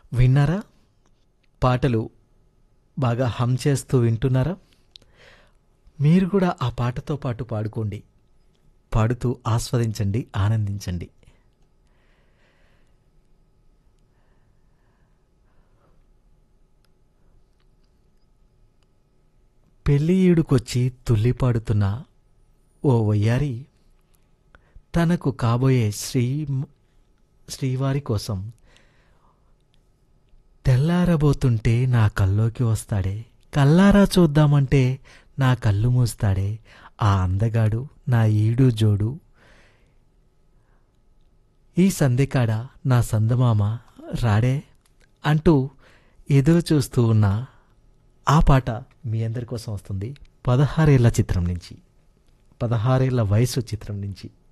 విన్నారా పాటలు బాగా హమ్ చేస్తూ వింటున్నారా మీరు కూడా ఆ పాటతో పాటు పాడుకోండి పాడుతూ ఆస్వాదించండి ఆనందించండి పెళ్లి ఈడుకొచ్చి తుల్లి పాడుతున్న ఓ వయ్యారి తనకు కాబోయే శ్రీ శ్రీవారి కోసం తెల్లారబోతుంటే నా కల్లోకి వస్తాడే కల్లారా చూద్దామంటే నా కళ్ళు మూస్తాడే ఆ అందగాడు నా ఈడు జోడు ఈ సందెకాడ నా సందమామ రాడే అంటూ ఎదురు చూస్తూ ఉన్న ఆ పాట మీ అందరి కోసం వస్తుంది పదహారేళ్ల చిత్రం నుంచి పదహారేళ్ల వయసు చిత్రం నుంచి